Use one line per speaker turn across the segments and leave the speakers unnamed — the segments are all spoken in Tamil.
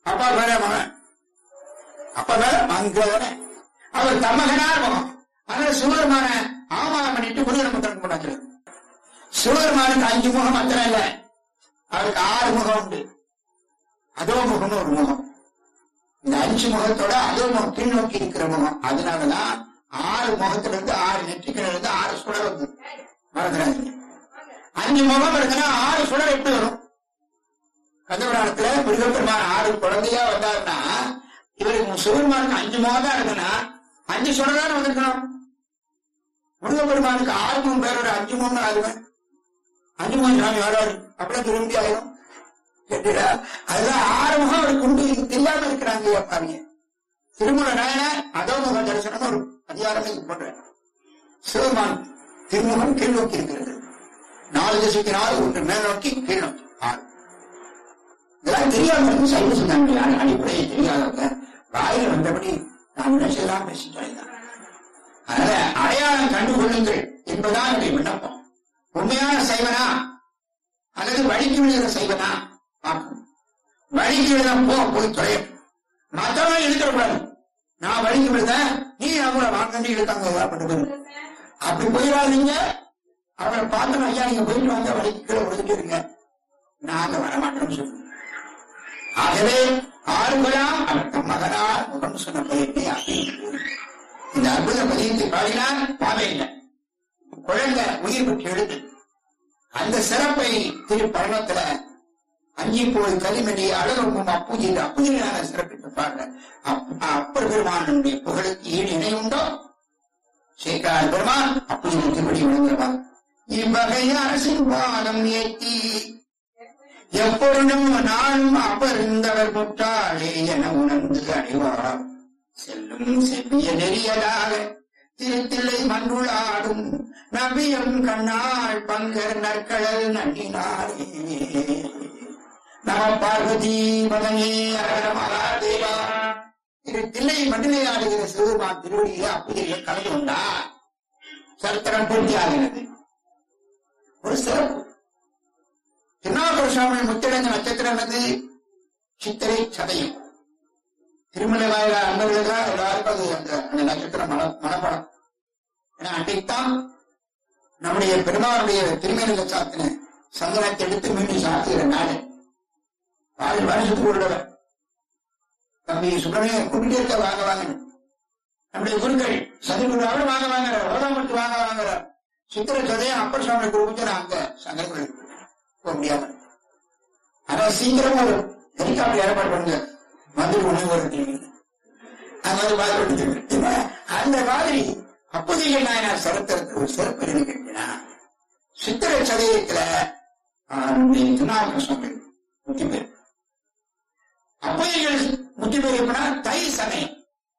அப்பா பேர மகன் அப்பா பேர மகன் அவர் தம்மகனார் முகம் அதனால சிவருமான ஆமானம் பண்ணிட்டு முருகன் கொண்டாச்சு சிவருமானுக்கு அஞ்சு முகம் அத்தனை இல்ல அவருக்கு ஆறு முகம் உண்டு அதோ முகம்னு ஒரு முகம் இந்த அஞ்சு முகத்தோட அதோ முகம் பின்னோக்கி இருக்கிற முகம் அதனாலதான் ஆறு முகத்துல இருந்து ஆறு நெற்றிக்கில இருந்து ஆறு சுடர் வந்து மறந்துடாதீங்க அஞ்சு முகம் இருக்குன்னா ஆறு சுடர் எப்படி வரும் கந்தபுராணத்துல முருகப்பெருமான் ஆறு குழந்தையா வந்தாருன்னா இவருக்கு சிவபெருமானுக்கு அஞ்சு முகம் தான் இருக்குன்னா அஞ்சு சுடர் தான் வந்திருக்கணும் முருகப்பெருமானுக்கு ஆறு முகம் பேரோட அஞ்சு முகம் ஆகுவேன் அஞ்சு முகம் சாமி வராரு அப்படியே திரும்பி ஆயிரும் கேட்டீரா அதுதான் ஆறு முகம் அவருக்கு உண்டு இது தெரியாம இருக்கிறாங்க பாருங்க திருமண நாயனார் அதோ முக தரிசனம் ஒரு அதிகாரமே போடுறேன் சிவபெருமான் திருமுகம் கீழ் நோக்கி இருக்கிறது நாலு திசைக்கு நாலு ஒன்று மேல் நோக்கி கீழ் நோக்கி ஆறு இதெல்லாம் தெரியாம இருக்கு சைவ சிந்தாங்க அடிப்படையை தெரியாதவங்க வாயில வந்தபடி நான் நினைச்சதெல்லாம் பேசிட்டேன் அதனால அடையாளம் கண்டுகொள்ளுங்கள் என்பதுதான் என்னுடைய விண்ணப்பம் உண்மையான சைவனா அல்லது வழிக்கு விழுகிற சைவனா பார்க்கணும் வழிக்கு விழுத போ போய் தொலையும் மத்தவன் இழுக்கக்கூடாது நான் வழிக்கு விழுதேன் நீ அவங்கள வாங்கி இழுத்தாங்க ஏதாவது அப்படி போயிடாதீங்க அவரை பார்த்து ஐயா நீங்க போயிட்டு வாங்க வழிக்கு கீழே விழுந்துட்டு இருங்க நாங்க வரமாட்டோம்னு சொல்லுங்க ஆகவே ஆறுகளாம் அவர் மகனார் முகம் சொன்ன பதியத்தை அப்படின்னு இந்த அற்புத பதியத்தை பாடினார் பாவை இல்லை குழந்தை உயிர் பெற்று எழுது அந்த சிறப்பை திரு பரணத்துல அஞ்சி போய் களிமணி அழகும் அப்புஜில் அப்புஜிலான சிறப்பித்து பாருங்க அப்பர் பெருமானுடைய புகழுக்கு ஈடு இணை உண்டோ சேக்கார் பெருமான் அப்புஜிலுக்கு படி விழுங்குறவான் இவ்வகை அரசின் பாதம் ஏற்றி எப்பொழுதும் நானும் அபருந்தவர் முட்டாளே என உணர்ந்து அடைவார் செல்லும் செவ்விய நெறியதாக திருத்தில்லை மன்றுளாடும் நபியம் கண்ணாள் பங்கர் நற்கடல் நன்னினாரே நம பார்வதி மதனே அகர மகாதேவா திரு தில்லை மண்ணிலே ஆடுகிற சிவபெருமான் திருவடியில அப்பதிகள் கலந்து கொண்டார் சரித்திரம் பூர்த்தி ஆகிறது ஒரு சிறப்பு திருநாகர சுவாமி முத்தடைந்த நட்சத்திரம் என்னது சித்திரை சதயம் திருமலை வாயில அன்பர்களுக்கா எல்லாருக்கும் அது அந்த அந்த நட்சத்திரம் மன மனப்படம் ஏன்னா அன்றைக்குத்தான் நம்முடைய பெருமாளுடைய திருமேனில சாத்தின சந்தனத்தை எடுத்து மீண்டும் சாத்துகிற நாடு பாதி வருஷத்துக்கு உள்ளவர் தம்பி சுப்பிரமணியம் கூட்டிட்டே இருக்க வாங்க வாங்க நம்முடைய குருக்கள் சதிகுரு அவரும் வாங்க வாங்குறார் ஓதாமட்டு வாங்க வாங்குறார் சித்திர சதயம் அப்பர் சுவாமி குருவுக்கு அங்க சங்கங்கள் போக முடியாது ஆனா சீக்கிரம் ஒரு ஹெலிகாப்டர் ஏற்பாடு பண்ணுங்க வந்து உணவு வருது அந்த மாதிரி பாதிப்பட்டு அந்த மாதிரி அப்போதைய நாயனார் சரித்திரத்தில் ஒரு சிறப்பு என்ன கேட்டீங்கன்னா சித்திர சதயத்துல திருநாவுக்கு சுவாமி முக்கிய பேர் அப்போதைகள் முக்கிய பேர் எப்படின்னா தை சமயம்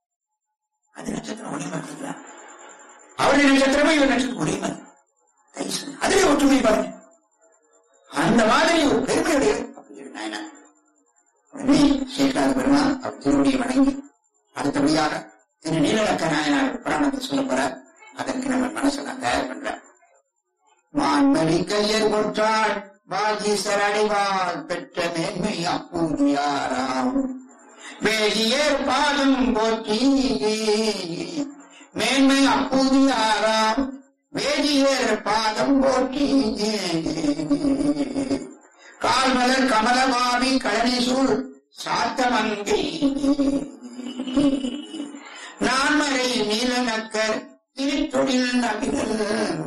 அது நட்சத்திரம் ஒளிமா இருக்கிறார் அவருடைய நட்சத்திரமே இவர் நட்சத்திரம் ஒளிமா தை சமயம் அதுவே ஒற்றுமை பாருங்க அந்த மாதிரி ஒரு பெருமையுடைய நாயனார் உடனே சேகராத பெருமான் அவர் திருவடியை வணங்கி அடுத்தபடியாக திரு நீலலக்க நாயனார் புராணத்தை சொல்ல போறார் அதற்கு நம்ம மனசுல தயார் பண்ற மான்மணி கையர் கொற்றாள் வாகீசர் அடைவாள் பெற்ற மேன்மை அப்பூதியாராம் வேதியர் பாதம் போற்றி மேன்மை அப்பூதியாராம் வேதியர் பாதம் போற்றி கால்மலர் கமலமாவி கழனிசூழ் சாத்தமங்கை நான்மறை நீலநக்கர் திருத்தொழில் நபிகள்